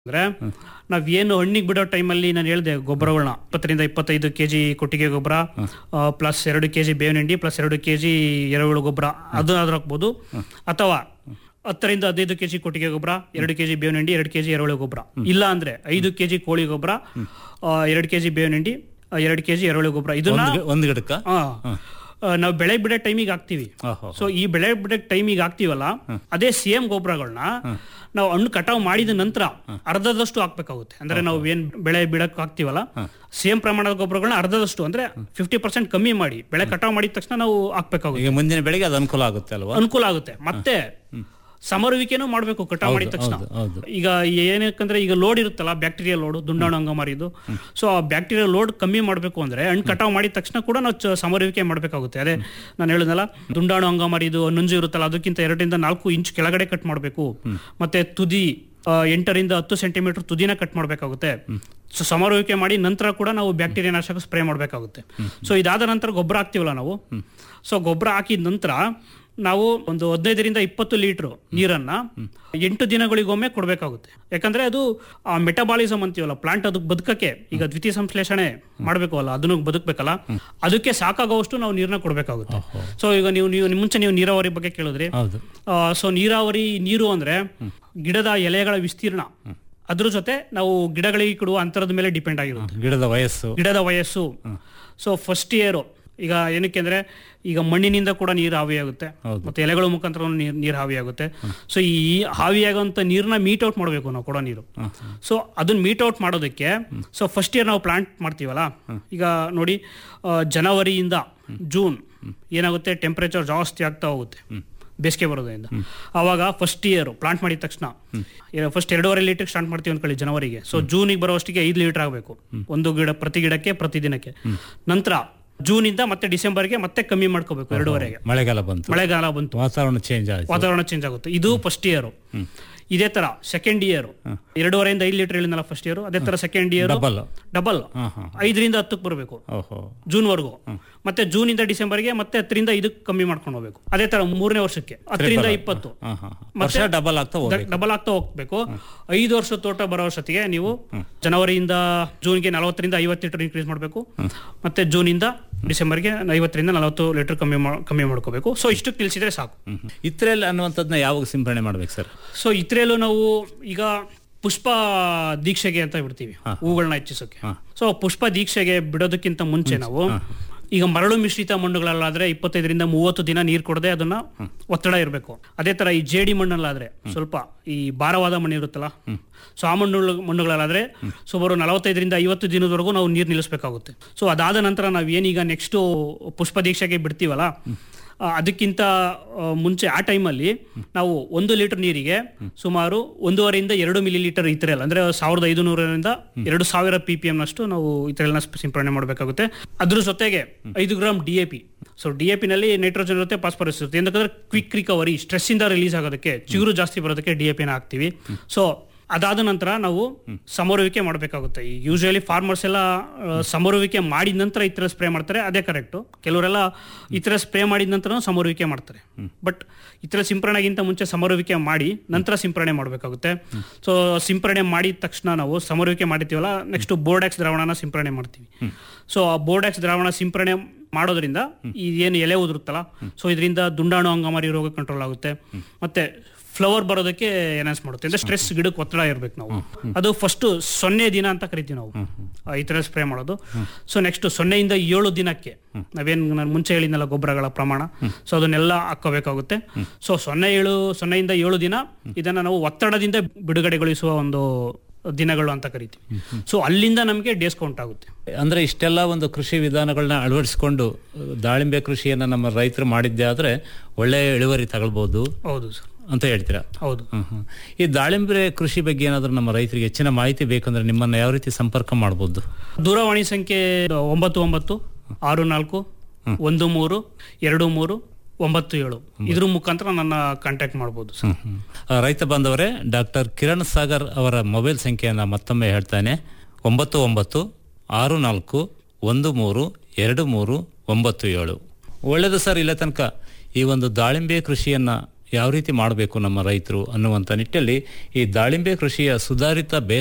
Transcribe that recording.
ಅಂದ್ರೆ ನಾವ್ ಏನು ಹಣ್ಣಿಗೆ ಬಿಡೋ ಟೈಮಲ್ಲಿ ನಾನು ಹೇಳಿದೆ ಗೊಬ್ಬರಗಳನ್ನ ಇಪ್ಪತ್ತರಿಂದ ಇಪ್ಪತ್ತೈದು ಕೆಜಿ ಕೊಟ್ಟಿಗೆ ಗೊಬ್ಬರ ಪ್ಲಸ್ ಎರಡು ಕೆಜಿ ಬೇವಿನ ಹಿಂಡಿ ಪ್ಲಸ್ ಎರಡು ಕೆಜಿ ಎರೆಹುಳು ಗೊಬ್ಬರ ಅದು ಆದ್ರೂ ಹಾಕ್ಬೋದು ಅಥವಾ ಹತ್ತರಿಂದ ಹದಿನೈದು ಕೆಜಿ ಕೊಟ್ಟಿಗೆ ಗೊಬ್ಬರ ಎರಡು ಕೆಜಿ ಬೇವಿನ ಹಿಂಡಿ ಎರಡು ಕೆಜಿ ಎರೆಹುಳು ಗೊಬ್ಬರ ಇಲ್ಲ ಅಂದ್ರೆ ಐದು ಕೆಜಿ ಕೋಳಿ ಗೊಬ್ಬರ ಎರಡು ಕೆಜಿ ಬೇವಿನ ಹಿಂಡಿ ಎರಡು ಕೆಜಿ ಎರೆಹುಳು ಗೊಬ್ಬರ ಇದನ್ನ ಒಂದ್ ಗಿ- ಒಂದ್ ಗಿಡಕ್ಕ ಆ, ಆ, ನಾವು ಬೆಳೆ ಬಿಡೋ ಟೈಮಿಗೆ ಹಾಕ್ತಿವಿ ಓಹೋ. ಸೊ ಈ ಬೆಳೆ ಬಿಡೋ ಟೈಮಿಗೆ ಹಾಕ್ತಿವಲ್ಲ ಅದೇ ಸೇಮ್ ಗೊಬ್ಬರಗಳನ್ನ ನಾವು ಹಣ್ಣು ಕಟಾವು ಮಾಡಿದ ನಂತರ ಅರ್ಧದಷ್ಟು ಹಾಕ್ಬೇಕಾಗುತ್ತೆ ಅಂದ್ರೆ ನಾವು ಏನ್ ಬೆಳೆ ಬಿಡಕ್ ಹಾಕ್ತಿವಲ್ಲ ಸೇಮ್ ಪ್ರಮಾಣದ ಗೊಬ್ಬರಗಳನ್ನ ಅರ್ಧದಷ್ಟು ಅಂದ್ರೆ ಫಿಫ್ಟಿ ಪರ್ಸೆಂಟ್ ಕಮ್ಮಿ ಮಾಡಿ ಬೆಳೆ ಕಟಾವು ಮಾಡಿದ ತಕ್ಷಣ ನಾವು ಹಾಕ್ಬೇಕಾಗುತ್ತೆ ಈಗ ಮುಂದಿನ ಬೆಳೆಗೆ ಅದು ಅನುಕೂಲ ಆಗುತ್ತೆ ಅಲ್ವಾ ಅನುಕೂಲ ಆಗುತ್ತೆ ಮತ್ತೆ ಸಮರುವಿಕೆನೂ ಮಾಡಬೇಕು ಕಟಾವು ಮಾಡಿದ ತಕ್ಷಣ ಹೌದು, ಹೌದು. ಈಗ ಏನಕ್ಕಂದ್ರೆ ಈಗ ಲೋಡ್ ಇರುತ್ತಲ್ಲ ಬ್ಯಾಕ್ಟೀರಿಯಾ ಲೋಡ್ ದುಂಡಾಣು ಅಂಗಮಾರಿದು ಸೊ ಆ ಬ್ಯಾಕ್ಟೀರಿಯಾ ಲೋಡ್ ಕಮ್ಮಿ ಮಾಡಬೇಕು ಅಂದ್ರೆ ಹಣ್ಣು ಕಟಾವು ಮಾಡಿದ ತಕ್ಷಣ ಕೂಡ ನಾವು ಚ- ಸಮರುವಿಕೆ ಮಾಡಬೇಕಾಗುತ್ತೆ ಅದೇ ನಾನು ಹೇಳಿದ್ನಲ್ಲ ದುಂಡಾಣು ಅಂಗಮಾರಿದು ನಂಜು ಇರುತ್ತಲ್ಲ ಅದಕ್ಕಿಂತ ಎರಡರಿಂದ ನಾಲ್ಕು ಇಂಚ್ ಕೆಳಗಡೆ ಕಟ್ ಮಾಡಬೇಕು ಮತ್ತೆ ತುದಿ ಆ, ಎಂಟರಿಂದ ಹತ್ತು ಸೆಂಟಿಮೀಟರ್ ತುದಿನ ಕಟ್ ಮಾಡಬೇಕಾಗುತ್ತೆ ಸೊ ಸಮರುವಿಕೆ ಮಾಡಿ ನಂತರ ಕೂಡ ನಾವು ಬ್ಯಾಕ್ಟೀರಿಯಾ ನಾಶಕ ಸ್ಪ್ರೇ ಮಾಡಬೇಕಾಗುತ್ತೆ ಸೊ ಇದಾದ ನಂತರ ಗೊಬ್ಬರ ಹಾಕ್ತೀವಲ್ಲ ನಾವು ಸೊ ಗೊಬ್ಬರ ಹಾಕಿದ ನಂತರ ನಾವು ಒಂದು ಹದಿನೈದರಿಂದ ಇಪ್ಪತ್ತು ಲೀಟರ್ ನೀರನ್ನ ಎಂಟು ದಿನಗಳಿಗೊಮ್ಮೆ ಕೊಡಬೇಕಾಗುತ್ತೆ ಯಾಕಂದ್ರೆ ಅದು ಆ ಮೆಟಬಾಲಿಸಮ್ ಅಂತೀವಲ್ಲ ಪ್ಲಾಂಟ್ ಅದಕ್ಕೆ ಬದುಕಕ್ಕೆ ಈಗ ದ್ವಿತೀಯ ಸಂಶ್ಲೇಷಣೆ ಮಾಡಬೇಕು ಅಲ್ಲ ಅದನ್ನು ಬದುಕಬೇಕಲ್ಲ ಅದಕ್ಕೆ ಸಾಕಾಗುವಷ್ಟು ನಾವು ನೀರನ್ನ ಕೊಡಬೇಕಾಗುತ್ತೆ ಸೊ ಈಗ ನೀವು ನೀವು ನಿಮ್ ಮುಂಚೆ ನೀವು ನೀರಾವರಿ ಬಗ್ಗೆ ಕೇಳಿದ್ರಿ ಹೌದು ಸೊ ನೀರಾವರಿ ನೀರು ಅಂದ್ರೆ ಗಿಡದ ಎಲೆಗಳ ವಿಸ್ತೀರ್ಣ ಅದ್ರ ಜೊತೆ ನಾವು ಗಿಡಗಳಿಗೆ ಕೊಡುವ ಅಂತರದ ಮೇಲೆ ಡಿಪೆಂಡ್ ಆಗಿರುತ್ತೆ ಗಿಡದ ವಯಸ್ಸು ಗಿಡದ ವಯಸ್ಸು ಸೊ ಫಸ್ಟ್ ಇಯರು ಈಗ ಏನಕ್ಕೆ ಅಂದ್ರೆ ಈಗ ಮಣ್ಣಿನಿಂದ ಕೂಡ ನೀರು ಹಾವಿಯಾಗುತ್ತೆ ಹೌದು. ಮತ್ತೆ ಎಲೆಗಳ ಮುಖಾಂತರ ನೀರು ನೀರು ಹಾವಿಯಾಗುತ್ತೆ ಸೊ ಈ ಹಾವಿಯಾಗುವಂತ ನೀರನ್ನ ಮೀಟ್ ಔಟ್ ಮಾಡಬೇಕು ನಾವು ಕೊಡೋ ನೀರು ಸೊ ಅದನ್ನ ಮೀಟ್ ಔಟ್ ಮಾಡೋದಕ್ಕೆ ಸೊ ಫಸ್ಟ್ ಇಯರ್ ನಾವು ಪ್ಲಾಂಟ್ ಮಾಡ್ತೀವಲ್ಲ ಈಗ ನೋಡಿ ಆ, ಜನವರಿಯಿಂದ ಜೂನ್ ಏನಾಗುತ್ತೆ ಟೆಂಪರೇಚರ್ ಜಾಸ್ತಿ ಆಗ್ತಾ ಹೋಗುತ್ತೆ ಬೇಸಿಗೆ ಬರೋದ್ರಿಂದ ಅವಾಗ ಫಸ್ಟ್ ಇಯರ್ ಪ್ಲಾಂಟ್ ಮಾಡಿದ ತಕ್ಷಣ ಫಸ್ಟ್ ಎರಡೂವರೆ ಲೀಟರ್ ಸ್ಟಾರ್ಟ್ ಮಾಡ್ತೀವಿ ಅನ್ಕೊಳ್ಳಿ ಜನವರಿಗೆ ಸೊ ಜೂನಿಗೆ ಬರೋಷ್ಟಿಗೆ ಐದು ಲೀಟರ್ ಆಗಬೇಕು ಒಂದು ಗಿಡ ಪ್ರತಿ ಗಿಡಕ್ಕೆ ಪ್ರತಿ ದಿನಕ್ಕೆ ನಂತರ ಜೂನಿಂದ ಮತ್ತೆ ಡಿಸೆಂಬರ್ಗೆ ಮತ್ತೆ ಕಮ್ಮಿ ಮಾಡ್ಕೋಬೇಕು ಎರಡೂವರೆಗೆ ಮಳೆಗಾಲ ಬಂತು ಮಳೆಗಾಲ ಬಂತು ವಾತಾವರಣ ಚೇಂಜ್ ಆಯ್ತು ವಾತಾವರಣ ಚೇಂಜ್ ಆಗುತ್ತೆ ಇದು ಫಸ್ಟ್ ಇಯರ್ ಇದೇ ತರ ಸೆಕೆಂಡ್ ಇಯರ್ ಎರಡೂವರೆಯಿಂದ ಐದು ಲೀಟರ್ ಹೇಳಿದ್ನಲ್ಲ ಫಸ್ಟ್ ಇಯರ್ ಅದೇ ತರ ಸೆಕೆಂಡ್ ಇಯರ್ ಡಬಲ್ ಡಬಲ್ ಹಾ ಹಾ ಐದರಿಂದ ಹತ್ತಕ್ಕೆ ಬರಬೇಕು ಓಹೋ ಜೂನ್ ವರೆಗೂ ಮತ್ತೆ ಜೂನ್ ಇಂದ ಡಿಸೆಂಬರ್ಗೆ ಮತ್ತೆ ಹತ್ತರಿಂದ ಇದಕ್ಕೆ ಕಮ್ಮಿ ಮಾಡ್ಕೊಂಡು ಹೋಗ್ಬೇಕು ಅದೇ ತರ ಮೂರನೇ ವರ್ಷಕ್ಕೆ ಹತ್ತರಿಂದ ಇಪ್ಪತ್ತು ಹಾ ಹಾ ವರ್ಷ ಡಬಲ್ ಆಗ್ತಾ ಹೋಗ್ಬೇಕು ಡಬಲ್ ಆಗ್ತಾ ಹೋಗ್ಬೇಕು ಐದು ವರ್ಷ ತೋಟ ಬರೋ ವರ್ಷತ್ತಿಗೆ ನೀವು ಜನವರಿಯಿಂದ ಜೂನ್ಗೆ ನಲವತ್ತರಿಂದ ಐವತ್ತು ಲೀಟರ್ ಇನ್ಕ್ರೀಸ್ ಮಾಡಬೇಕು ಮತ್ತೆ ಜೂನಿಂದ ಡಿಸೆಂಬರ್ಗೆ ಐವತ್ತರಿಂದ ನಲವತ್ತು ಲೀಟರ್ ಕಮ್ಮಿ ಮಾ- ಕಮ್ಮಿ ಮಾಡ್ಕೋಬೇಕು ಸೊ ಇಷ್ಟು ತಿಳಿಸಿದ್ರೆ ಸಾಕು ಇತ್ರೆಲ್ ಅನ್ನುವಂಥದ್ದನ್ನ ಯಾವಾಗ ಸಿಂಪರಣೆ ಮಾಡ್ಬೇಕು ಸರ್ ಸೊ ಇದ್ರಲ್ಲೂ ನಾವು ಈಗ ಪುಷ್ಪ ದೀಕ್ಷೆಗೆ ಅಂತ ಬಿಡ್ತೀವಿ ಹೂಗಳನ್ನ ಹೆಚ್ಚಿಸೋಕೆ ಸೊ ಪುಷ್ಪ ದೀಕ್ಷೆಗೆ ಬಿಡೋದಕ್ಕಿಂತ ಮುಂಚೆ ನಾವು ಈಗ ಮರಳು ಮಿಶ್ರಿತ ಮಣ್ಣುಗಳಲ್ಲಾದ್ರೆ ಇಪ್ಪತ್ತೈದರಿಂದ ಮೂವತ್ತು ದಿನ ನೀರು ಕೊಡದೆ ಅದನ್ನ ಒತ್ತಡ ಇರಬೇಕು ಅದೇ ತರ ಈ ಜೇಡಿ ಮಣ್ಣಲ್ಲಾದ್ರೆ ಸ್ವಲ್ಪ ಈ ಭಾರವಾದ ಮಣ್ಣು ಇರುತ್ತಲ್ಲ ಸೊ ಆ ಮಣ್ಣು ಮಣ್ಣುಗಳಲ್ಲಾದ್ರೆ ಸುಮಾರು ನಲವತ್ತೈದರಿಂದ ಐವತ್ತು ದಿನದವರೆಗೂ ನಾವು ನೀರು ನಿಲ್ಲಿಸಬೇಕಾಗುತ್ತೆ ಸೊ ಅದಾದ ನಂತರ ನಾವು ಏನೀಗ ನೆಕ್ಸ್ಟ್ ಪುಷ್ಪ ದೀಕ್ಷೆಗೆ ಬಿಡ್ತೀವಲ್ಲ ಆ, ಅದಕ್ಕಿಂತ ಆ, ಮುಂಚೆ ಆ ಟೈಮಲ್ಲಿ ನಾವು ಒಂದು ಲೀಟರ್ ನೀರಿಗೆ ಸುಮಾರು ಒಂದೂವರೆಯಿಂದ ಎರಡು ಮಿಲಿ ಲೀಟರ್ ಇತರೆಲ್ ಅಂದ್ರೆ ಸಾವಿರದ ಐದುನೂರರಿಂದ ಎರಡು ಸಾವಿರ ಪಿ ಪಿ ನಷ್ಟು ನಾವು ಇತರೆಲ್ನ ಸಿಂಪರಣೆ ಮಾಡಬೇಕಾಗುತ್ತೆ ಅದ್ರ ಜೊತೆಗೆ ಐದು gram D A P so D A ನಲ್ಲಿ ನೈಟ್ರೋಜನ್ ಇರುತ್ತೆ ಫಾಸ್ಫರಸ್ ಇರುತ್ತೆ ಯಾಕಂದ್ರೆ ಕ್ವಿಕ್ ರಿಕವರಿ ಸ್ಟ್ರೆಸ್ ಇಂದ ರಿಲೀಸ್ ಆಗೋದಕ್ಕೆ ಚಿಗುರು ಜಾಸ್ತಿ ಬರೋದಕ್ಕೆ ಡಿ ಎ ಪಿನ ಹಾಕ್ತಿವಿ ಸೊ ಅದಾದ ನಂತರ ನಾವು ಸಮರುವಿಕೆ ಮಾಡಬೇಕಾಗುತ್ತೆ ಈ ಯೂಶಲಿ ಫಾರ್ಮರ್ಸ್ ಎಲ್ಲ ಆ, ಸಮರುವಿಕೆ ಮಾಡಿದ ನಂತರ ಈ ಥರ ಸ್ಪ್ರೇ ಮಾಡ್ತಾರೆ ಅದೇ ಕರೆಕ್ಟು ಕೆಲವರೆಲ್ಲ ಈ ಥರ ಸ್ಪ್ರೇ ಮಾಡಿದ ನಂತರ ಸಮರುವಿಕೆ ಮಾಡ್ತಾರೆ ಬಟ್ ಈ ಥರ ಸಿಂಪರಣೆಗಿಂತ ಮುಂಚೆ ಸಮರುವಿಕೆ ಮಾಡಿ ನಂತರ ಸಿಂಪರಣೆ ಮಾಡಬೇಕಾಗುತ್ತೆ ಸೊ ಸಿಂಪರಣೆ ಮಾಡಿದ ತಕ್ಷಣ ನಾವು ಸಮರುವಿಕೆ ಮಾಡಿರ್ತೀವಲ್ಲ ನೆಕ್ಸ್ಟ್ ಬೋರ್ಡ್ಯಾಕ್ಸ್ ದ್ರಾವಣನ ಸಿಂಪರಣೆ ಮಾಡ್ತೀವಿ ಸೊ ಆ ಬೋರ್ಡ್ಯಾಕ್ಸ್ ದ್ರಾವಣ ಸಿಂಪರಣೆ ಮಾಡೋದ್ರಿಂದ ಈ ಏನು ಎಲೆ ಉದುರುತ್ತಲ್ಲ ಸೊ ಇದರಿಂದ ದುಂಡಾಣು ಅಂಗಮಾರಿ ರೋಗ ಕಂಟ್ರೋಲ್ ಆಗುತ್ತೆ ಮತ್ತೆ ಫ್ಲವರ್ ಬರೋದಕ್ಕೆ ಎನ್ಹಾನ್ಸ್ ಮಾಡುತ್ತೆ ಅಂದ್ರೆ ಸ್ಟ್ರೆಸ್ ಗಿಡಕ್ಕೆ ಒತ್ತಡ ಇರ್ಬೇಕು ನಾವು ಅದು ಫಸ್ಟ್ ಸೊನ್ನೆ ದಿನ ಅಂತ ಕರಿತೀವಿ ನಾವು ಆ, ಈ ತರ ಸ್ಪ್ರೇ ಮಾಡೋದು ಸೊ ನೆಕ್ಸ್ಟ್ ಸೊನ್ನೆಯಿಂದ ಏಳು ದಿನಕ್ಕೆ ನಾವೇನು ನಾನು ಮುಂಚೆ ಹೇಳಿದ್ನಲ್ಲ ಗೊಬ್ಬರಗಳ ಪ್ರಮಾಣ ಸೊ ಅದನ್ನೆಲ್ಲ ಹಾಕೋಬೇಕಾಗುತ್ತೆ ಸೊ ಸೊನ್ನೆ ಏಳು ಸೊನ್ನೆಯಿಂದ ಏಳು ದಿನ ಇದನ್ನ ನಾವು ಒತ್ತಡದಿಂದ ಬಿಡುಗಡೆಗೊಳಿಸುವ ಒಂದು ದಿನಗಳು ಅಂತ ಕರಿತೀವಿ ಸೊ ಅಲ್ಲಿಂದ ನಮಗೆ ಡೇಸ್ ಕೌಂಟ್ ಆಗುತ್ತೆ ಅಂದ್ರೆ ಇಷ್ಟೆಲ್ಲ ಒಂದು ಕೃಷಿ ವಿಧಾನಗಳನ್ನ ಅಳವಡಿಸಿಕೊಂಡು ದಾಳಿಂಬೆ ಕೃಷಿಯನ್ನ ನಮ್ಮ ರೈತರು ಮಾಡಿದ್ದೆ ಆದ್ರೆ ಒಳ್ಳೆ ಇಳುವರಿ ತಗೊಳ್ಬಹುದು ಹೌದು ಸರ್ ಅಂತ ಹೇಳ್ತೀರಾ ಹೌದು ಹ್ಮ್, ಹ್ಮ್. ಈ ದಾಳಿಂಬೆ ಕೃಷಿ ಬಗ್ಗೆ ಏನಾದರೂ ನಮ್ಮ ರೈತರಿಗೆ ಹೆಚ್ಚಿನ ಮಾಹಿತಿ ಬೇಕಂದ್ರೆ ನಿಮ್ಮನ್ನ ಯಾವ ರೀತಿ ಸಂಪರ್ಕ ಮಾಡ್ಬೋದು ದೂರವಾಣಿ ಸಂಖ್ಯೆ ಒಂಬತ್ತು ಒಂಬತ್ತು ಆರು ನಾಲ್ಕು ಒಂದು ಮೂರು ಎರಡು ಮೂರು ಒಂಬತ್ತು ಏಳು ಇದ್ರ ಮುಖಾಂತರ ನನ್ನ ಕಾಂಟ್ಯಾಕ್ಟ್ ಮಾಡ್ಬೋದು ಸರ್ ಹ್ಮ್. ಆ, ರೈತ ಬಾಂಧವರೇ ಡಾಕ್ಟರ್ ಕಿರಣ್ ಸಾಗರ್ ಅವರ ಮೊಬೈಲ್ ಸಂಖ್ಯೆಯನ್ನು ಮತ್ತೊಮ್ಮೆ ಹೇಳ್ತಾನೆ ಒಂಬತ್ತು ಒಂಬತ್ತು ಆರು ನಾಲ್ಕು ಒಂದು ಮೂರು ಎರಡು ಮೂರು ಒಂಬತ್ತು ಏಳು ಒಳ್ಳೆಯದು ಸರ್ ಇಲ್ಲ ತನಕ ಈ ಒಂದು ದಾಳಿಂಬೆ ಕೃಷಿಯನ್ನ ಯಾವ ರೀತಿ ಮಾಡಬೇಕು ನಮ್ಮ ರೈತರು ಅನ್ನುವಂಥ ನಿಟ್ಟಲ್ಲಿ ಈ ದಾಳಿಂಬೆ ಕೃಷಿಯ ಸುಧಾರಿತ ಬೇ